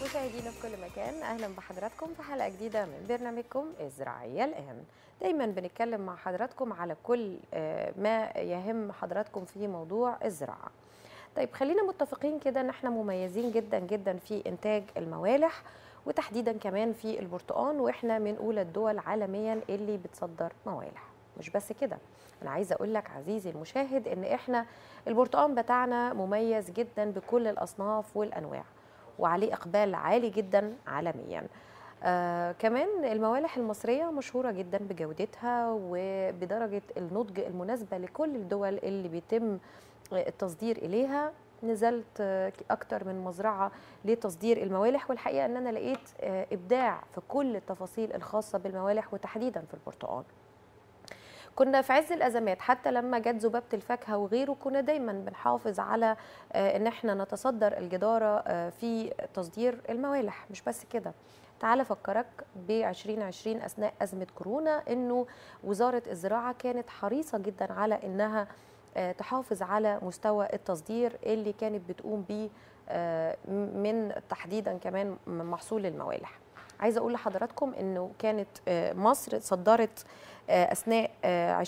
مشاهدينا في كل مكان اهلا بحضراتكم في حلقه جديده من برنامجكم الزراعيه الان دايما بنتكلم مع حضراتكم على كل آه، ما يهم حضراتكم في موضوع الزراعه طيب خلينا متفقين كده ان احنا مميزين جدا جدا في انتاج الموالح وتحديدا كمان في البرتقال واحنا من اولى الدول عالميا اللي بتصدر موالح مش بس كده انا عايزه اقول لك عزيزي المشاهد ان احنا البرتقال بتاعنا مميز جدا بكل الاصناف والانواع وعليه اقبال عالي جدا عالميا آه كمان الموالح المصريه مشهوره جدا بجودتها وبدرجه النضج المناسبه لكل الدول اللي بيتم التصدير اليها نزلت آه، اكتر من مزرعه لتصدير الموالح والحقيقه ان انا لقيت آه، ابداع في كل التفاصيل الخاصه بالموالح وتحديدا في البرتقال كنا في عز الازمات حتى لما جت ذبابه الفاكهه وغيره كنا دايما بنحافظ على آه، ان احنا نتصدر الجداره آه، في تصدير الموالح مش بس كده تعال افكرك ب 2020 اثناء ازمه كورونا انه وزاره الزراعه كانت حريصه جدا على انها آه، تحافظ على مستوى التصدير اللي كانت بتقوم بيه آه، من تحديدا كمان محصول الموالح عايزه اقول لحضراتكم انه كانت آه، مصر صدرت آه، اثناء آه،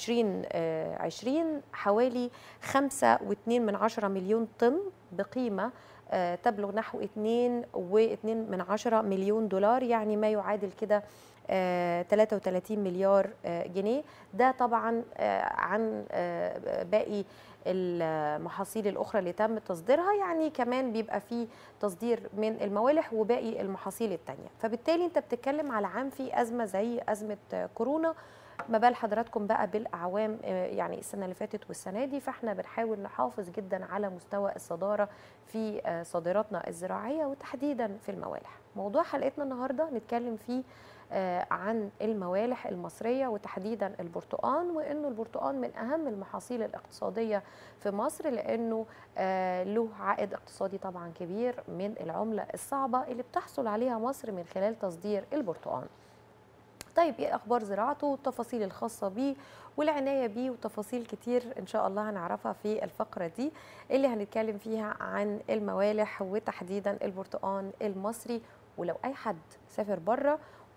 2020 حوالي 5.2 من عشرة مليون طن بقيمه آه، تبلغ نحو 2.2 من عشرة مليون دولار يعني ما يعادل كده آه، 33 مليار آه، جنيه ده طبعا آه، عن آه، باقي المحاصيل الاخرى اللي تم تصديرها يعني كمان بيبقى فيه تصدير من الموالح وباقي المحاصيل التانية فبالتالي انت بتتكلم على عام في ازمه زي ازمه آه، كورونا ما بال حضراتكم بقى بالاعوام آه، يعني السنه اللي فاتت والسنه دي فاحنا بنحاول نحافظ جدا على مستوى الصداره في آه، صادراتنا الزراعيه وتحديدا في الموالح موضوع حلقتنا النهارده نتكلم فيه آه، عن الموالح المصريه وتحديدا البرتقال وانه البرتقال من اهم المحاصيل الاقتصاديه في مصر لانه آه، له عائد اقتصادي طبعا كبير من العمله الصعبه اللي بتحصل عليها مصر من خلال تصدير البرتقال طيب ايه اخبار زراعته والتفاصيل الخاصه بيه والعنايه بيه وتفاصيل كتير ان شاء الله هنعرفها في الفقره دي اللي هنتكلم فيها عن الموالح وتحديدا البرتقال المصري ولو اي حد سافر بره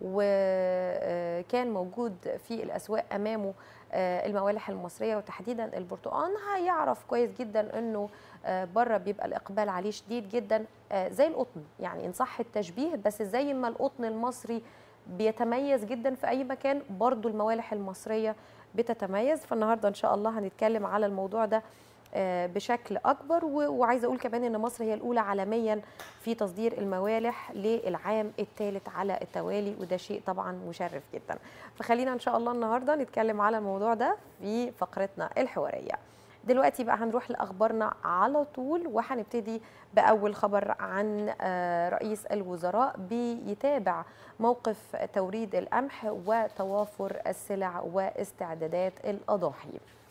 وكان موجود في الاسواق امامه آه، الموالح المصريه وتحديدا البرتقال هيعرف كويس جدا انه آه، بره بيبقى الاقبال عليه شديد جدا آه، زي القطن يعني ان صح التشبيه بس زي ما القطن المصري بيتميز جدا في اي مكان برضو الموالح المصريه بتتميز فالنهارده ان شاء الله هنتكلم على الموضوع ده آه، بشكل اكبر و- وعايزه اقول كمان ان مصر هي الاولى عالميا في تصدير الموالح للعام الثالث على التوالي وده شيء طبعا مشرف جدا فخلينا ان شاء الله النهارده نتكلم على الموضوع ده في فقرتنا الحواريه دلوقتي بقى هنروح لاخبارنا على طول وهنبتدي باول خبر عن آه، رئيس الوزراء بيتابع موقف توريد القمح وتوافر السلع واستعدادات الاضاحي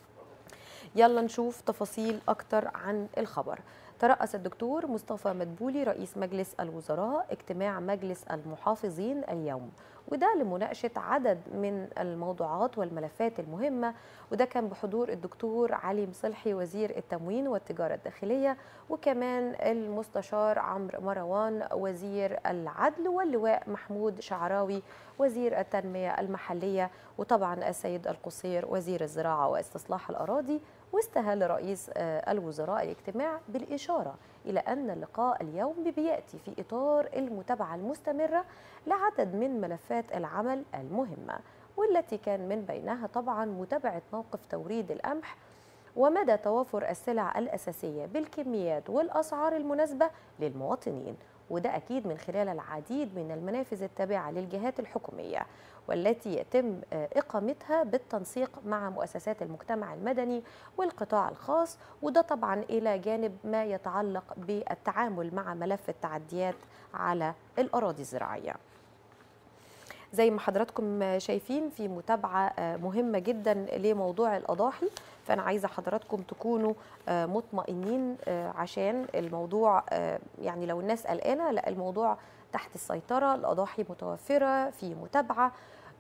يلا نشوف تفاصيل أكتر عن الخبر ترأس الدكتور مصطفى مدبولي رئيس مجلس الوزراء اجتماع مجلس المحافظين اليوم وده لمناقشة عدد من الموضوعات والملفات المهمة وده كان بحضور الدكتور علي مصلحي وزير التموين والتجارة الداخلية وكمان المستشار عمرو مروان وزير العدل واللواء محمود شعراوي وزير التنمية المحلية وطبعا السيد القصير وزير الزراعة واستصلاح الأراضي واستهل رئيس آه، الوزراء الاجتماع بالإشارة إلى أن اللقاء اليوم بيأتي في إطار المتابعة المستمرة لعدد من ملفات العمل المهمة والتي كان من بينها طبعا متابعة موقف توريد القمح ومدى توافر السلع الأساسية بالكميات والأسعار المناسبة للمواطنين وده أكيد من خلال العديد من المنافذ التابعة للجهات الحكومية والتي يتم آه، إقامتها بالتنسيق مع مؤسسات المجتمع المدني والقطاع الخاص وده طبعا إلى جانب ما يتعلق بالتعامل مع ملف التعديات على الأراضي الزراعية زي ما حضراتكم شايفين في متابعة آه، مهمة جدا لموضوع الأضاحي فأنا عايزة حضراتكم تكونوا آه، مطمئنين آه، عشان الموضوع آه، يعني لو الناس قلقانة لا الموضوع تحت السيطرة الأضاحي متوفرة في متابعة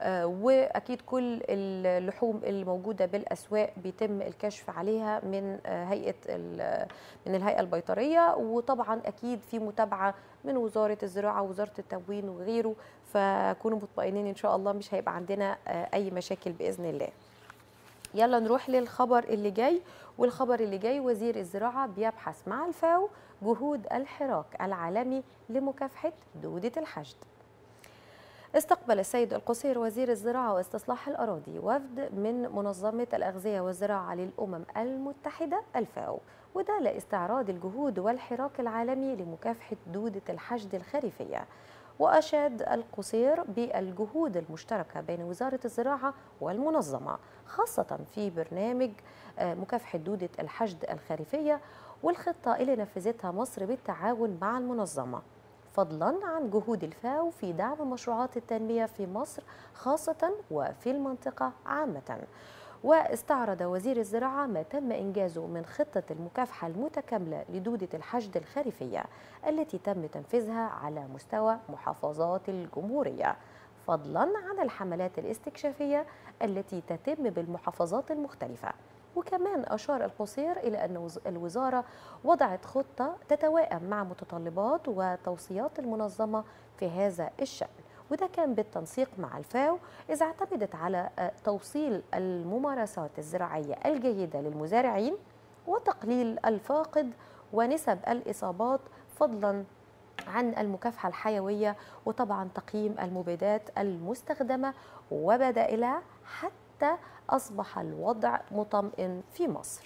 آه، واكيد كل اللحوم الموجوده بالاسواق بيتم الكشف عليها من آه، هيئه ال- من الهيئه البيطريه وطبعا اكيد في متابعه من وزاره الزراعه ووزاره التموين وغيره فكونوا مطمئنين ان شاء الله مش هيبقى عندنا آه، اي مشاكل باذن الله يلا نروح للخبر اللي جاي والخبر اللي جاي وزير الزراعة بيبحث مع الفاو جهود الحراك العالمي لمكافحة دودة الحشد استقبل السيد القصير وزير الزراعة واستصلاح الأراضي وفد من منظمة الأغذية والزراعة للأمم المتحدة الفاو وده لاستعراض الجهود والحراك العالمي لمكافحة دودة الحشد الخريفية وأشاد القصير بالجهود المشتركة بين وزارة الزراعة والمنظمة خاصة في برنامج آه، مكافحة دودة الحشد الخريفية والخطة اللي نفذتها مصر بالتعاون مع المنظمة فضلا عن جهود الفاو في دعم مشروعات التنمية في مصر خاصة وفي المنطقة عامة واستعرض وزير الزراعة ما تم إنجازه من خطة المكافحة المتكاملة لدودة الحشد الخريفية التي تم تنفيذها على مستوى محافظات الجمهورية فضلا عن الحملات الاستكشافية التي تتم بالمحافظات المختلفة وكمان أشار القصير إلى أن وز- الوزارة وضعت خطة تتوائم مع متطلبات وتوصيات المنظمة في هذا الشأن وده كان بالتنسيق مع الفاو إذا اعتمدت على آه، توصيل الممارسات الزراعية الجيدة للمزارعين وتقليل الفاقد ونسب الإصابات فضلا عن المكافحة الحيوية وطبعا تقييم المبيدات المستخدمة وبدائلها حتى أصبح الوضع مطمئن في مصر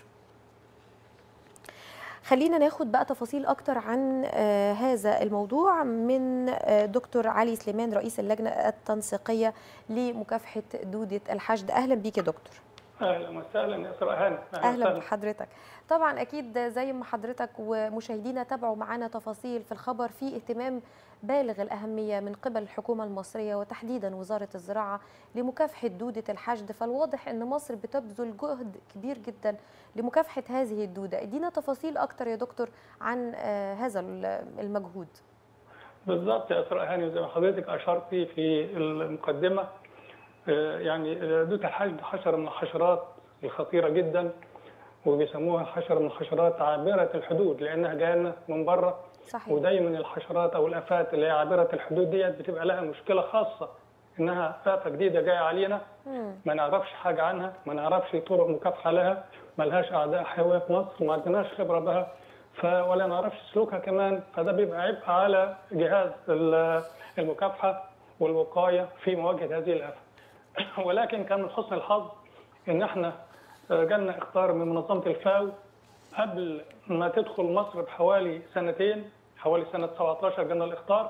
خلينا ناخد بقى تفاصيل أكتر عن آه، هذا الموضوع من آه، دكتور علي سليمان رئيس اللجنة التنسيقية لمكافحة دودة الحشد أهلا بيك يا دكتور اهلا وسهلا يا اسراء هاني اهلا وسهلا. بحضرتك طبعا اكيد زي ما حضرتك ومشاهدينا تابعوا معانا تفاصيل في الخبر في اهتمام بالغ الاهميه من قبل الحكومه المصريه وتحديدا وزاره الزراعه لمكافحه دوده الحشد فالواضح ان مصر بتبذل جهد كبير جدا لمكافحه هذه الدوده ادينا تفاصيل اكتر يا دكتور عن آه، هذا المجهود بالضبط يا اسراء هاني زي ما حضرتك اشرتي في المقدمه آه، يعني دوت الحشد حشره من الحشرات الخطيره جدا وبيسموها حشره من الحشرات عابره الحدود لانها جايه لنا من بره صحيح ودايما الحشرات او الافات اللي هي عابره الحدود ديت بتبقى لها مشكله خاصه انها افه جديده جايه علينا مم. ما نعرفش حاجه عنها ما نعرفش طرق مكافحه لها ما لهاش اعداء حيويه في مصر ما عندناش خبره بها ف ولا نعرفش سلوكها كمان فده بيبقى عبء على جهاز ال- المكافحه والوقايه في مواجهه هذه الافه ولكن كان من حسن الحظ ان احنا آه، جالنا اختار من منظمه الفاو قبل ما تدخل مصر بحوالي سنتين حوالي سنه 17 جالنا الاختار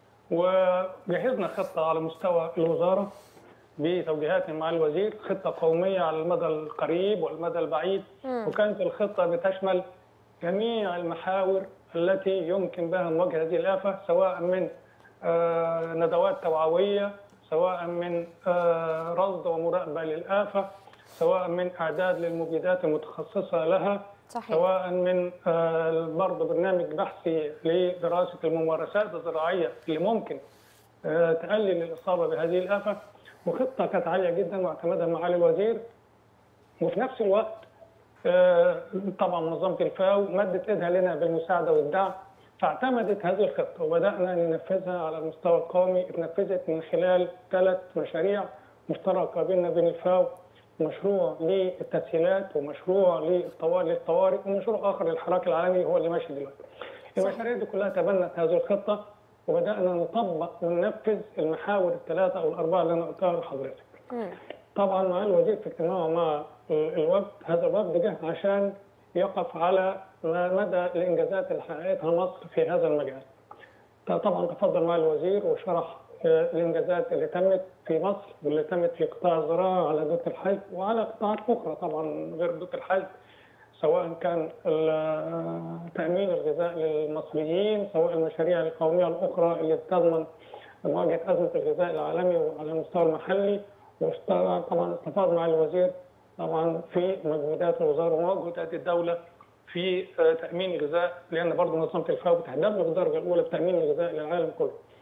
وجهزنا خطه على مستوى الوزاره بتوجيهات مع الوزير خطه قوميه على المدى القريب والمدى البعيد مم. وكانت الخطه بتشمل جميع المحاور التي يمكن بها مواجهه هذه الافه سواء من آه، ندوات توعويه سواء من آه، رصد ومراقبه للافه سواء من اعداد للمبيدات المتخصصه لها صحيح سواء من آه، برضه برنامج بحثي لدراسه الممارسات الزراعيه اللي ممكن آه، تقلل الاصابه بهذه الافه وخطه كانت عاليه جدا واعتمدها معالي الوزير وفي نفس الوقت آه، طبعا منظمه الفاو مدت ايدها لنا بالمساعده والدعم فاعتمدت هذه الخطه وبدانا ننفذها على المستوى القومي اتنفذت من خلال ثلاث مشاريع مشتركه بيننا وبين الفاو مشروع للتسهيلات ومشروع للطوارئ للطوارئ ومشروع اخر للحراك العالمي هو اللي ماشي دلوقتي. المشاريع دي كلها تبنت هذه الخطه وبدانا نطبق وننفذ المحاور الثلاثه او الاربعه اللي انا قلتها لحضرتك. مم. طبعا مع الوزير في اجتماعه مع الوفد هذا الوفد جه عشان يقف على مدى الانجازات اللي حققتها مصر في هذا المجال. طبعا تفضل مع الوزير وشرح آه، الانجازات اللي تمت في مصر واللي تمت في قطاع الزراعه على دوت الحج وعلى قطاعات اخرى طبعا غير دوت الحج سواء كان ال- تامين الغذاء للمصريين سواء المشاريع القوميه الاخرى اللي بتضمن مواجهه ازمه الغذاء العالمي وعلى المستوى المحلي واشتغل طبعا استفاد مع الوزير طبعا في مجهودات الوزاره ومجهودات الدوله في آه، تامين الغذاء لان برضه منظمه الفاو بتهدف له بالدرجه الاولى بتامين الغذاء للعالم كله.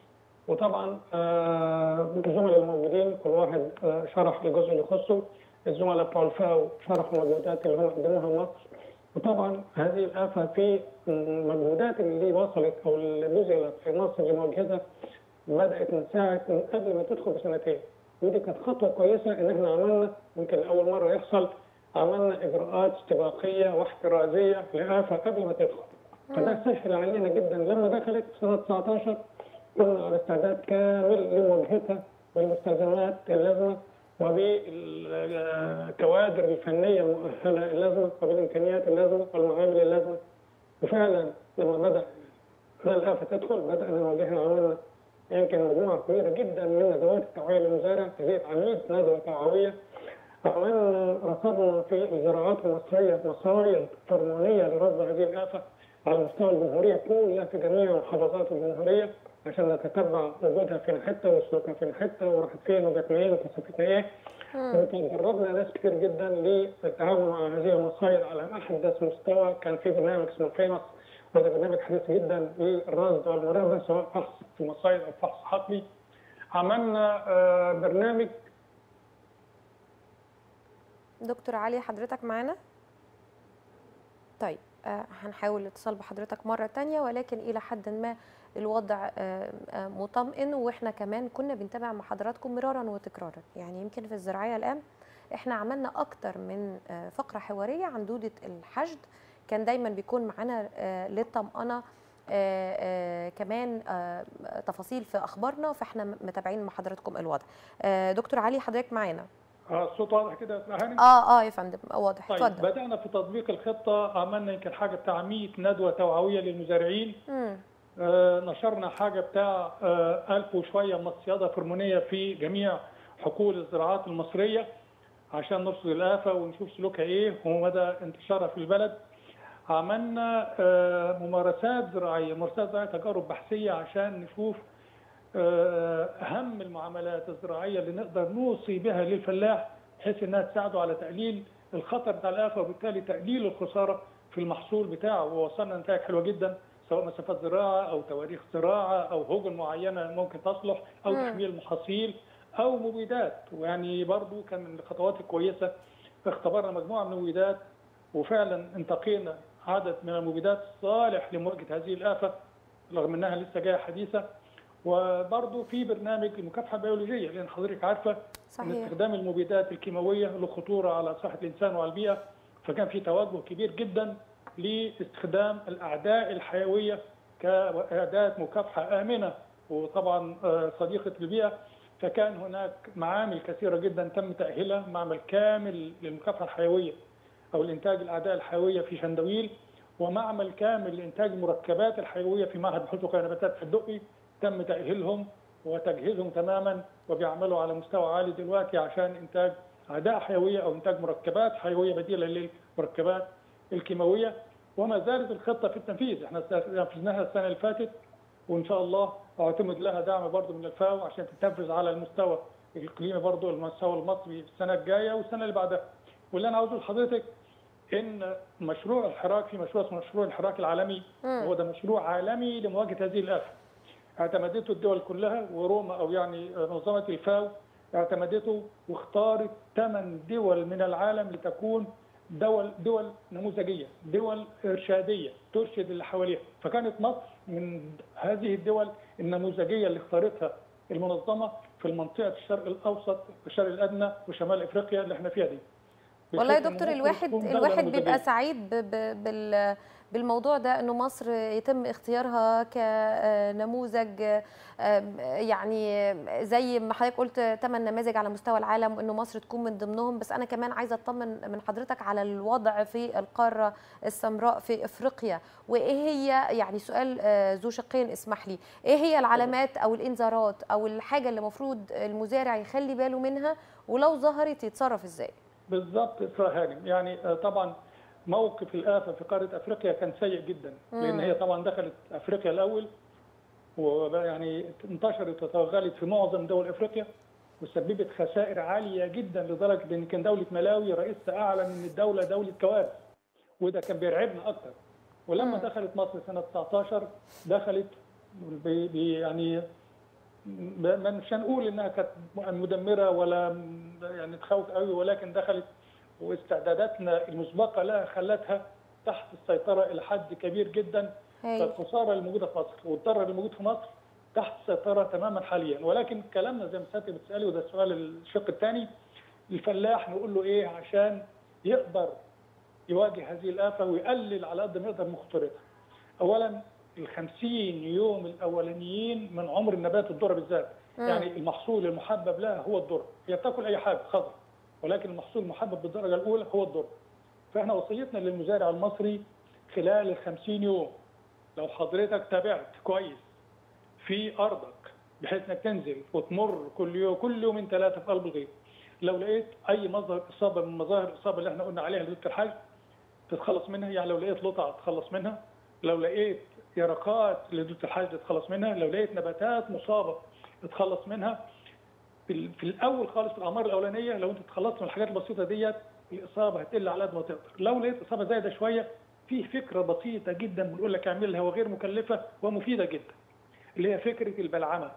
وطبعا آه، الزملاء الموجودين كل واحد آه، شرح الجزء اللي يخصه الزملاء بتوع الفاو شرحوا المجهودات اللي هم قدموها مصر وطبعا هذه الآفة في المجهودات اللي وصلت أو اللي بذلت في مصر لمواجهتها بدأت من ساعة من قبل ما تدخل بسنتين ودي كانت خطوة كويسة إن إحنا عملنا يمكن لأول مرة يحصل عملنا إجراءات استباقية واحترازية لآفة قبل ما تدخل فده سهل علينا جدا لما دخلت سنة 19 كنا على استعداد كامل لمواجهتها بالمستلزمات اللازمة وبالكوادر الفنية المؤهلة اللازمة وبالإمكانيات اللازمة والمعامل اللازمة وفعلا لما بدأ الآفة تدخل بدأنا نواجهها عملنا يمكن مجموعة كبيرة جدا من ندوات التوعية للمزارع تزيد عن 100 ندوة توعوية عملنا رصدنا في الزراعات المصرية مصايد هرمونية لرصد هذه الآفة على مستوى الجمهورية كلها في جميع محافظات الجمهورية عشان نتتبع وجودها فين حتة وسلوكها فين حتة وراحت فين وجت منين وكثافتها ايه وكان دربنا ناس كتير جدا للتعامل مع هذه المصايد على احدث مستوى كان في برنامج اسمه فيمس وده برنامج حديث جدا للرصد والمراقبه سواء فحص في مصايد او فحص حقلي عملنا آه، برنامج دكتور علي حضرتك معانا طيب آه، هنحاول الاتصال بحضرتك مرة تانية ولكن إلى حد ما الوضع آه، آه، مطمئن واحنا كمان كنا بنتابع مع حضراتكم مرارا وتكرارا يعني يمكن في الزراعية الآن احنا عملنا أكتر من آه، فقرة حوارية عن دودة الحشد كان دايما بيكون معانا آه، للطمأنة آه، آه، كمان آه، تفاصيل في أخبارنا فاحنا متابعين مع حضراتكم الوضع آه، دكتور علي حضرتك معانا آه، الصوت واضح كده يا أستاذ هاني؟ اه اه يا فندم واضح طيب اتفضل بدأنا في تطبيق الخطة عملنا يمكن حاجة بتاع 100 ندوة توعوية للمزارعين مم. آه، نشرنا حاجة بتاع آه، ألف وشوية مصيدة هرمونية في جميع حقول الزراعات المصرية عشان نرصد الآفة ونشوف سلوكها إيه ومدى انتشارها في البلد عملنا آه، ممارسات زراعية ممارسات زراعية تجارب بحثية عشان نشوف آه، أهم المعاملات الزراعية اللي نقدر نوصي بها للفلاح بحيث إنها تساعده على تقليل الخطر بتاع الآفة وبالتالي تقليل الخسارة في المحصول بتاعه ووصلنا نتائج حلوة جدا سواء مسافات زراعة أو تواريخ زراعة أو هجن معينة ممكن تصلح أو مم. تحميل محاصيل أو مبيدات ويعني برضو كان من الخطوات الكويسة اختبرنا مجموعة من المبيدات وفعلا انتقينا عدد من المبيدات صالح لمواجهة هذه الآفة رغم انها لسه جايه حديثه وبرضه في برنامج المكافحه البيولوجيه لان حضرتك عارفه ان صحيح استخدام المبيدات الكيماويه له خطوره على صحه الانسان وعلى البيئه فكان في توجه كبير جدا لاستخدام الاعداء الحيويه كاداه مكافحه امنه وطبعا آه، صديقه للبيئه فكان هناك معامل كثيره جدا تم تاهيلها معمل كامل للمكافحه الحيويه او الانتاج الاعداء الحيويه في شندويل ومعمل كامل لانتاج المركبات الحيويه في معهد بحوث وقايه نباتات في الدقي تم تاهيلهم وتجهيزهم تماما وبيعملوا على مستوى عالي دلوقتي عشان انتاج اعداء حيويه او انتاج مركبات حيويه بديله للمركبات الكيماويه وما زالت الخطه في التنفيذ احنا نفذناها السنه اللي فاتت وان شاء الله اعتمد لها دعم برضه من الفاو عشان تتنفذ على المستوى الاقليمي برضه المستوى المصري السنه الجايه والسنه اللي بعدها واللي انا عاوزه لحضرتك ان مشروع الحراك في مشروع اسمه مشروع الحراك العالمي مم. هو ده مشروع عالمي لمواجهه هذه الافه اعتمدته الدول كلها وروما او يعني منظمه الفاو اعتمدته واختارت ثمان دول من العالم لتكون دول دول نموذجيه، دول ارشاديه ترشد اللي حواليها، فكانت مصر من هذه الدول النموذجيه اللي اختارتها المنظمه في المنطقه الشرق الاوسط والشرق الادنى وشمال افريقيا اللي احنا فيها دي. والله يا بحيث إن دكتور مصر الواحد تكون دولة الواحد نموذجية. بيبقى سعيد ب ب بال بالموضوع ده انه مصر يتم اختيارها كنموذج آم، يعني زي ما حضرتك قلت ثمان نماذج على مستوى العالم وانه مصر تكون من ضمنهم بس انا كمان عايزه اطمن من حضرتك على الوضع في القاره السمراء في افريقيا وايه هي يعني سؤال آه، ذو شقين اسمح لي ايه هي العلامات او الانذارات او الحاجه اللي المفروض المزارع يخلي باله منها ولو ظهرت يتصرف ازاي بالضبط اسراء هانم يعني آه، طبعا موقف الآفة في قارة أفريقيا كان سيء جدا لأن هي طبعا دخلت أفريقيا الأول ويعني انتشرت وتوغلت في معظم دول أفريقيا وسببت خسائر عالية جدا لدرجة إن كان دولة ملاوي رئيسها أعلن إن الدولة دولة كوارث وده كان بيرعبنا أكتر ولما مم. دخلت مصر سنة 19 دخلت ب- ب- يعني ما مش هنقول انها كانت مدمره ولا م- يعني تخوف قوي ولكن دخلت واستعداداتنا المسبقه لها خلتها تحت السيطره الى حد كبير جدا هاي فالخساره اللي موجوده في مصر والضرر اللي موجود في مصر تحت السيطره تماما حاليا ولكن كلامنا زي ما سيادتك بتسالي وده السؤال الشق الثاني الفلاح نقول له ايه عشان يقدر يواجه هذه الافه ويقلل على قد ما يقدر من خطورتها. اولا ال 50 يوم الاولانيين من عمر النبات الذره بالذات مم. يعني المحصول المحبب لها هو الذره هي بتاكل اي حاجه خضر ولكن المحصول المحبب بالدرجه الاولى هو الذره فاحنا وصيتنا للمزارع المصري خلال ال 50 يوم لو حضرتك تابعت كويس في ارضك بحيث انك تنزل وتمر كل يوم كل يومين ثلاثه في قلب الغيط لو لقيت اي مظهر اصابه من مظاهر الاصابه اللي احنا قلنا عليها لدكتور الحاج تتخلص منها يعني لو لقيت لطع تتخلص منها لو لقيت يرقات لدكتور الحاج تتخلص منها لو لقيت نباتات مصابه تتخلص منها في, ال- في الاول خالص في الاعمار الاولانيه لو انت تخلصت من الحاجات البسيطه ديت الاصابه هتقل على قد ما تقدر لو لقيت اصابه زايده شويه في فكره بسيطه جدا بنقول لك اعملها وغير مكلفه ومفيده جدا اللي هي فكره البلعمه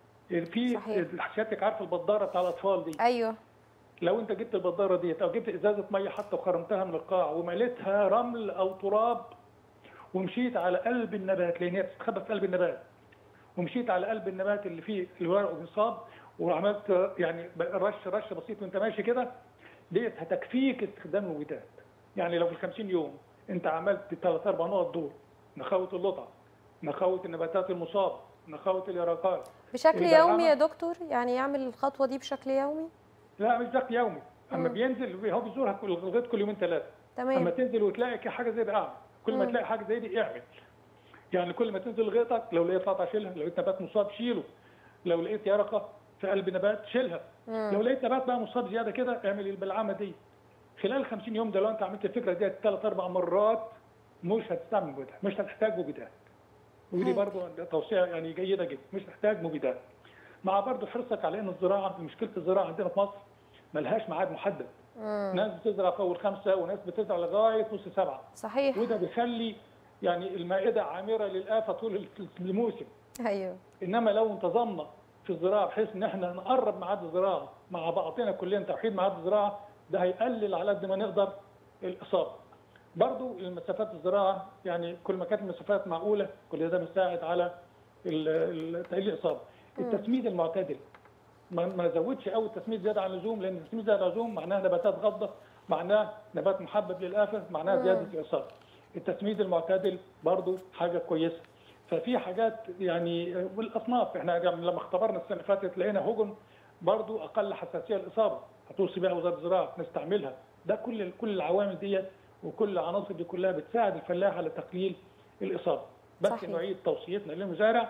في صحيح. سيادتك عارف البداره بتاع الاطفال دي ايوه لو انت جبت البداره ديت او جبت ازازه ميه حتى وخرمتها من القاع ومليتها رمل او تراب ومشيت على قلب النبات لان هي بتستخبى في قلب النبات ومشيت على قلب النبات اللي فيه الورق مصاب وعملت يعني رش رش بسيط وانت ماشي كده ديت هتكفيك استخدام المبيدات يعني لو في ال 50 يوم انت عملت ثلاث اربع نقط دول نخوه اللطع نخوه النباتات المصابه نخوه اليرقات بشكل البلعمة. يومي يا دكتور يعني يعمل الخطوه دي بشكل يومي لا مش ضغط يومي اما مم. بينزل هو بيزورها كل الغيط كل يومين ثلاثه اما تمام تنزل وتلاقي كي- حاجه زي دي اعمل كل ما مم. تلاقي حاجه زي دي اعمل يعني كل ما تنزل غيطك لو لقيت قطع شيلها لو لقيت نبات مصاب شيله لو لقيت يرقه في قلب نبات شيلها لو مم. لقيت نبات بقى مصاب زياده كده اعمل البلعمه دي خلال ال 50 يوم ده لو انت عملت الفكره دي ثلاث اربع مرات مش هتستعمل مبيدات مش هتحتاج مبيدات ودي هاي. برضو توصيه يعني جيده جدا مش هتحتاج مبيدات مع برضو حرصك على ان الزراعه مشكله الزراعه عندنا في مصر ملهاش ميعاد محدد مم. ناس بتزرع في اول خمسه وناس بتزرع لغايه نص سبعه صحيح وده بيخلي يعني المائده عامره للافه طول الموسم ايوه انما لو انتظمنا في الزراعه بحيث ان احنا نقرب ميعاد الزراعه مع بعضنا كلنا توحيد ميعاد الزراعه ده هيقلل على قد ما نقدر الاصابه. برضو المسافات الزراعه يعني كل ما كانت المسافات معقوله كل ده بيساعد على ال- ال- تقليل الاصابه. التسميد المعتدل ما ما نزودش قوي التسميد زياده عن اللزوم لان التسميد زياده عن اللزوم معناه نباتات غضه معناه نبات محبب للافه معناه مم. زياده الاصابه. التسميد المعتدل برضو حاجه كويسه. ففي حاجات يعني والاصناف احنا يعني لما اختبرنا السنه اللي فاتت لقينا هوجن برضو اقل حساسيه للاصابه هتوصي بها وزاره الزراعه نستعملها ده كل كل العوامل ديت وكل العناصر دي كلها بتساعد الفلاح على تقليل الاصابه بس صحيح. نعيد توصيتنا للمزارع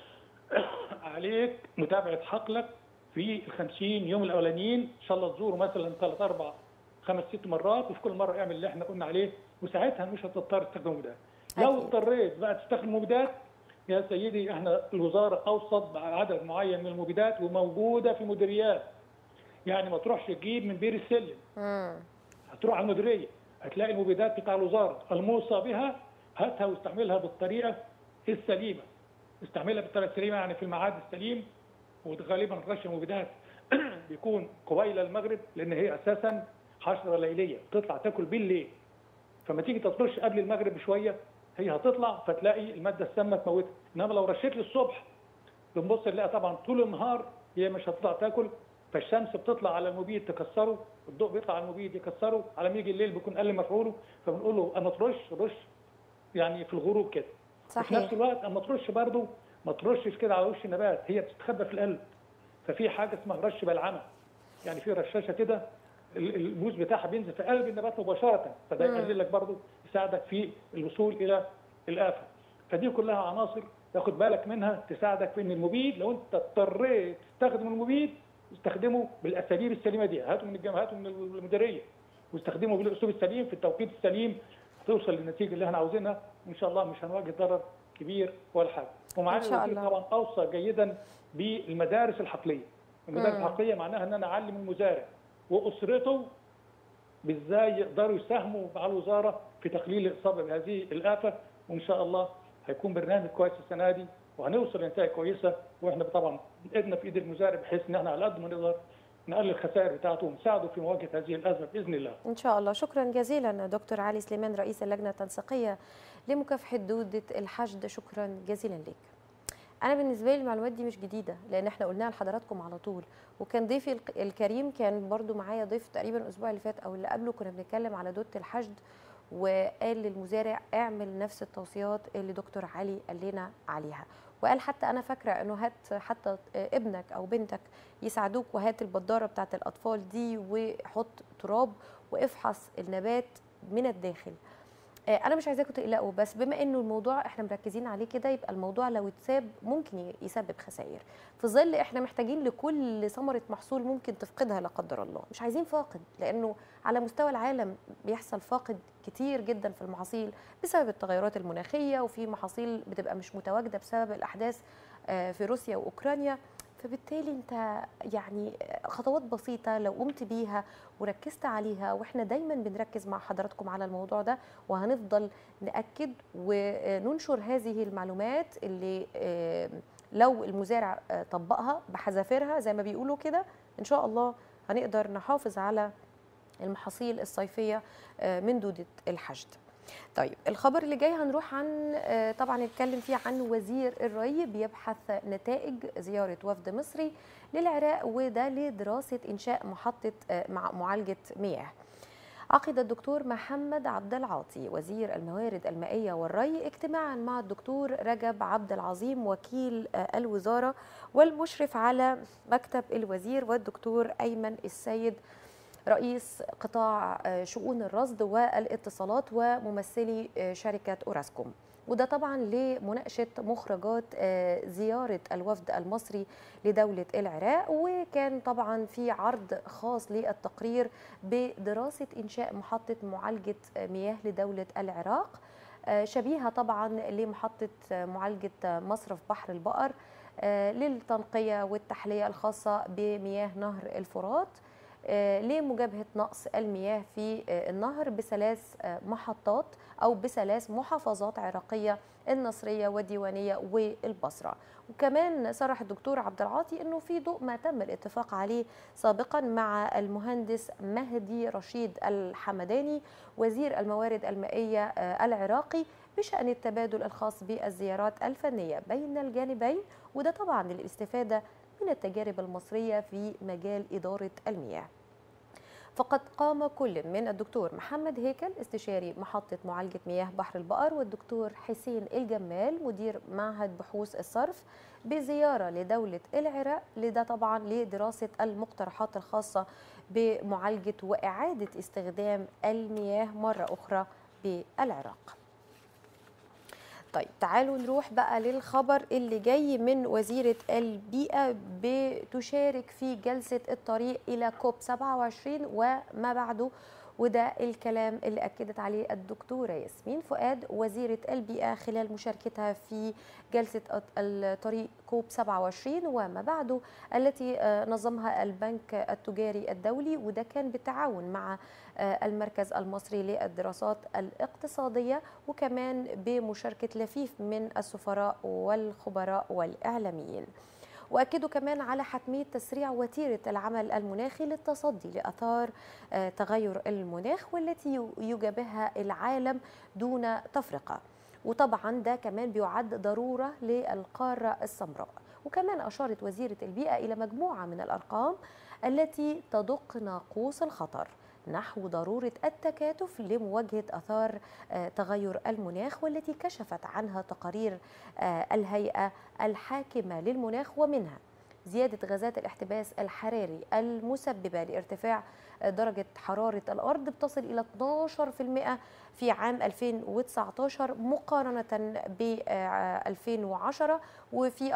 عليك متابعه حقلك في ال 50 يوم الاولانيين ان شاء الله تزوره مثلا ثلاث اربع خمس ست مرات وفي كل مره اعمل اللي احنا قلنا عليه وساعتها مش هتضطر تستخدم مبيدات لو أكيد. اضطريت بقى تستخدم مبيدات يا سيدي احنا الوزاره اوصت بعدد معين من المبيدات وموجوده في مديريات يعني ما تروحش تجيب من بير السلم مم. هتروح على المديريه هتلاقي المبيدات بتاع الوزاره الموصى بها هاتها واستعملها بالطريقه السليمه استعملها بالطريقه السليمه يعني في الميعاد السليم وغالبا رش المبيدات بيكون قبيل المغرب لان هي اساسا حشره ليليه بتطلع تاكل بالليل فما تيجي تطرش قبل المغرب بشويه هي هتطلع فتلاقي الماده السامه تموتها انما لو رشيت لي الصبح بنبص نلاقي طبعا طول النهار هي مش هتطلع تاكل فالشمس بتطلع على المبيد تكسره الضوء بيطلع على المبيد يكسره على ما يجي الليل بيكون قل مفعوله فبنقول له اما ترش رش يعني في الغروب كده وفي نفس صحيح الوقت اما ترش برضه ما ترشش كده على وش النبات هي بتستخبى في القلب ففي حاجه اسمها رش بلعمه يعني في رشاشه كده ال- البوز بتاعها بينزل في قلب النبات مباشره فده مم. يقلل لك برضه يساعدك في الوصول الى الافه فدي كلها عناصر تاخد بالك منها تساعدك في ان المبيد لو انت اضطريت تستخدم المبيد استخدمه بالاساليب السليمه دي هاته من الجامعات ومن المديريه واستخدمه بالاسلوب السليم في التوقيت السليم توصل للنتيجه اللي احنا عاوزينها وان شاء الله مش هنواجه ضرر كبير ولا حاجه ومعالي إن شاء الوزير الله. طبعا اوصى جيدا بالمدارس الحقليه المدارس مم. الحقليه معناها ان انا اعلم المزارع واسرته بازاي يقدروا يساهموا مع الوزاره في تقليل الاصابه بهذه الافه وان شاء الله هيكون برنامج كويس السنه دي وهنوصل لنتائج كويسه واحنا طبعا ايدنا في ايد المزارع بحيث ان احنا على قد ما نقدر نقلل الخسائر بتاعته ونساعده في مواجهه هذه الازمه باذن الله. ان شاء الله شكرا جزيلا دكتور علي سليمان رئيس اللجنه التنسيقيه لمكافحه دوده الحشد شكرا جزيلا لك. انا بالنسبه لي المعلومات دي مش جديده لان احنا قلناها لحضراتكم على طول وكان ضيفي الكريم كان برضو معايا ضيف تقريبا الاسبوع اللي فات او اللي قبله كنا بنتكلم على دوده الحشد وقال للمزارع اعمل نفس التوصيات اللي دكتور علي قال لنا عليها وقال حتى انا فاكره انه هات حتى ابنك او بنتك يساعدوك وهات البداره بتاعت الاطفال دي وحط تراب وافحص النبات من الداخل انا مش عايزاكم تقلقوا بس بما انه الموضوع احنا مركزين عليه كده يبقى الموضوع لو اتساب ممكن يسبب خسائر في ظل احنا محتاجين لكل ثمره محصول ممكن تفقدها لا قدر الله مش عايزين فاقد لانه على مستوى العالم بيحصل فاقد كتير جدا في المحاصيل بسبب التغيرات المناخيه وفي محاصيل بتبقى مش متواجده بسبب الاحداث في روسيا واوكرانيا فبالتالي انت يعني خطوات بسيطه لو قمت بيها وركزت عليها واحنا دايما بنركز مع حضراتكم على الموضوع ده وهنفضل ناكد وننشر هذه المعلومات اللي لو المزارع طبقها بحذافيرها زي ما بيقولوا كده ان شاء الله هنقدر نحافظ على المحاصيل الصيفيه من دوده الحشد طيب الخبر اللي جاي هنروح عن طبعا نتكلم فيه عن وزير الري بيبحث نتائج زياره وفد مصري للعراق وده لدراسه انشاء محطه مع معالجه مياه عقد الدكتور محمد عبد العاطي وزير الموارد المائيه والري اجتماعا مع الدكتور رجب عبد العظيم وكيل الوزاره والمشرف على مكتب الوزير والدكتور ايمن السيد رئيس قطاع شؤون الرصد والاتصالات وممثلي شركة أوراسكوم وده طبعا لمناقشة مخرجات زيارة الوفد المصري لدولة العراق وكان طبعا في عرض خاص للتقرير بدراسة إنشاء محطة معالجة مياه لدولة العراق شبيهة طبعا لمحطة معالجة مصرف بحر البقر للتنقية والتحلية الخاصة بمياه نهر الفرات لمجابهة نقص المياه في النهر بثلاث محطات أو بثلاث محافظات عراقية النصرية والديوانية والبصرة وكمان صرح الدكتور عبد العاطي أنه في ضوء ما تم الاتفاق عليه سابقا مع المهندس مهدي رشيد الحمداني وزير الموارد المائية العراقي بشأن التبادل الخاص بالزيارات الفنية بين الجانبين وده طبعا للاستفادة من التجارب المصرية في مجال إدارة المياه فقد قام كل من الدكتور محمد هيكل استشاري محطة معالجة مياه بحر البقر والدكتور حسين الجمال مدير معهد بحوث الصرف بزيارة لدولة العراق لده طبعا لدراسة المقترحات الخاصة بمعالجة وإعادة استخدام المياه مرة أخرى بالعراق طيب تعالوا نروح بقى للخبر اللي جاي من وزيرة البيئة بتشارك في جلسة الطريق إلى كوب 27 وما بعده وده الكلام اللي أكدت عليه الدكتورة ياسمين فؤاد وزيرة البيئة خلال مشاركتها في جلسة الطريق كوب 27 وما بعده التي نظمها البنك التجاري الدولي وده كان بالتعاون مع المركز المصري للدراسات الاقتصادية وكمان بمشاركة لفيف من السفراء والخبراء والإعلاميين واكدوا كمان على حتميه تسريع وتيره العمل المناخي للتصدي لاثار تغير المناخ والتي يجابهها العالم دون تفرقه وطبعا ده كمان بيعد ضروره للقاره السمراء وكمان اشارت وزيره البيئه الى مجموعه من الارقام التي تدق ناقوس الخطر نحو ضرورة التكاتف لمواجهة أثار تغير المناخ والتي كشفت عنها تقارير الهيئة الحاكمة للمناخ ومنها زيادة غازات الاحتباس الحراري المسببة لارتفاع درجة حرارة الأرض بتصل إلى 12% في عام 2019 مقارنة ب 2010 وفي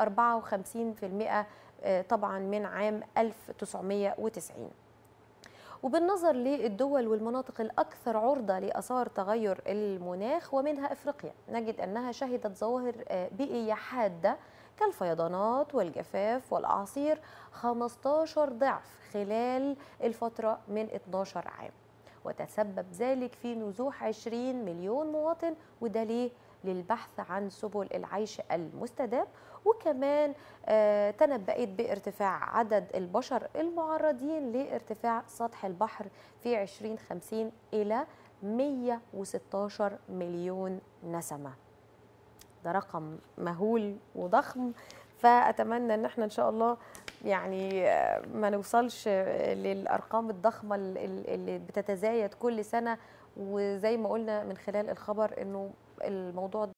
54% طبعا من عام 1990 وبالنظر للدول والمناطق الأكثر عرضة لأثار تغير المناخ ومنها إفريقيا نجد أنها شهدت ظواهر بيئية حادة كالفيضانات والجفاف والأعاصير 15 ضعف خلال الفترة من 12 عام وتسبب ذلك في نزوح 20 مليون مواطن وده ليه للبحث عن سبل العيش المستدام وكمان آه، تنبأت بارتفاع عدد البشر المعرضين لارتفاع سطح البحر في 2050 إلى 116 مليون نسمة ده رقم مهول وضخم فأتمنى أن احنا إن شاء الله يعني آه، ما نوصلش آه، للأرقام الضخمة ال- ال- اللي بتتزايد كل سنة وزي ما قلنا من خلال الخبر أنه الموضوع